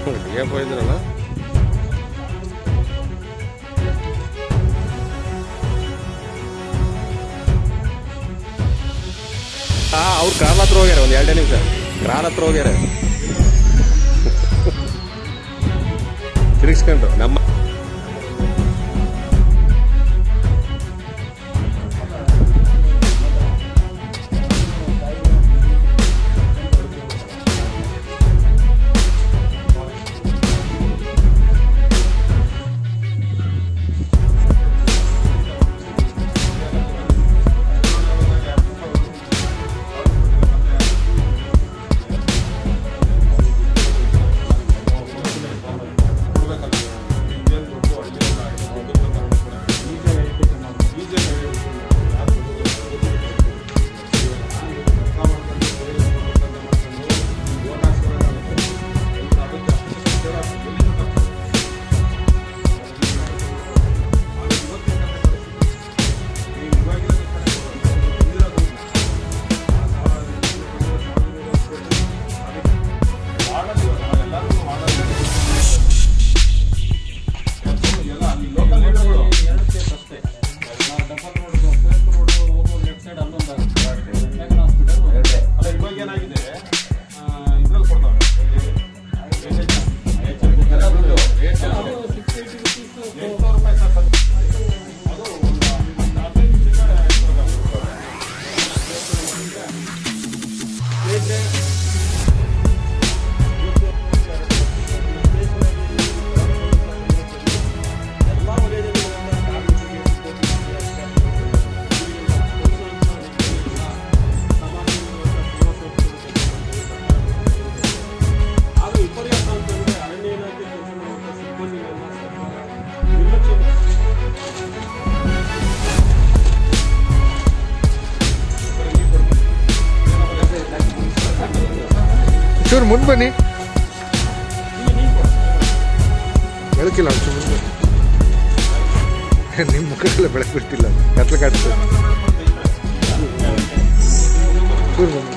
ಒಟ್ಟಿಗೆ ಹೋಯ್ದ್ರಲ್ಲ ಹಾ ಅವ್ರು ಕ್ರಾಲ್ ಹತ್ರ ಹೋಗ್ಯಾರ ಒಂದು ಎರಡೇ ನಿಮಿಷ ಕ್ರಾಲ್ ಹತ್ರ ಹೋಗ್ಯಾರ ತಿರುಗಿಸ್ಕೊಂಡು ನಮ್ಮ ಅಲ್ಲ ಇವಾಗ ಏನಾಗಿದೆ ಇದ್ರಲ್ಲಿ ಕೊಡ್ತಾವೆ ಎಂಟ್ನೂರು ರೂಪಾಯಿ ಸರ್ ಅದು ಒಂದು ಹದಿನೈದು ನಿಮಿಷಕ್ಕೆ ಅದು ವಿಪರ್ಯಾಸ ಅಂತಂದ್ರೆ ಅರಣ್ಯ ಇಲಾಖೆ ಕೆಲಸ ಮಾಡುವಂತ ಸಿಬ್ಬಂದಿಗಳನ್ನ ಸ್ವಲ್ಪ ನಿರ್ಲಕ್ಷ್ಯ ಚೂರು ಮುಂದೆ ಬನ್ನಿ ಬೆಳಕಿಲ್ಲ ಒಂಚೂರು ಮುಂದೆ ಬನ್ನಿ. ನಿಮ್ಮ ಮುಖಕ್ಕೆಲ್ಲ ಬೆಳಕು ಬಿಡ್ತಿಲ್ಲ ಕತ್ಲೆ ಕಾಡ್ತದೆ ಚೂರು ಬನ್ನಿ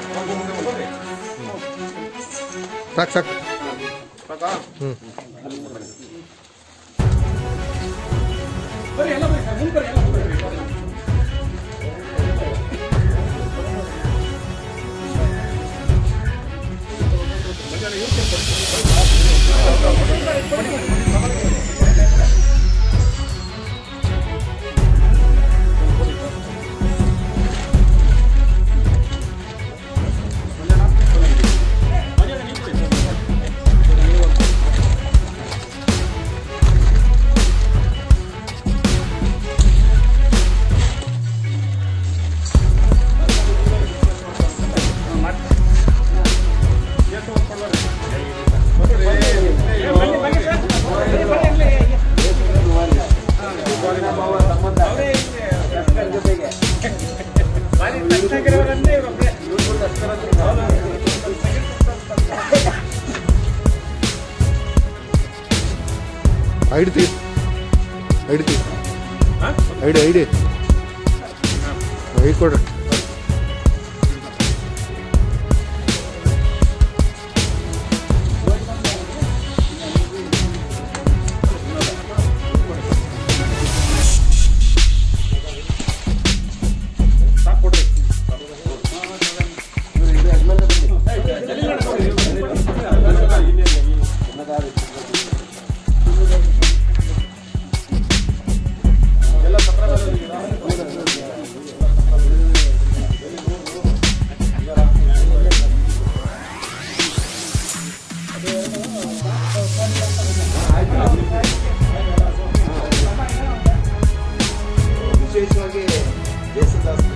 ಸಾಕು ಸಾಕು ಹ್ಞೂ ಐಡ್ತಿ ಐಡ್ತಿ ಐಡಿ ಐಡಿ ಐಡಿ ಕೊಡ್ರಿ ವಿಶೇಷವಾಗಿ ಜಯಸುದಾಸ್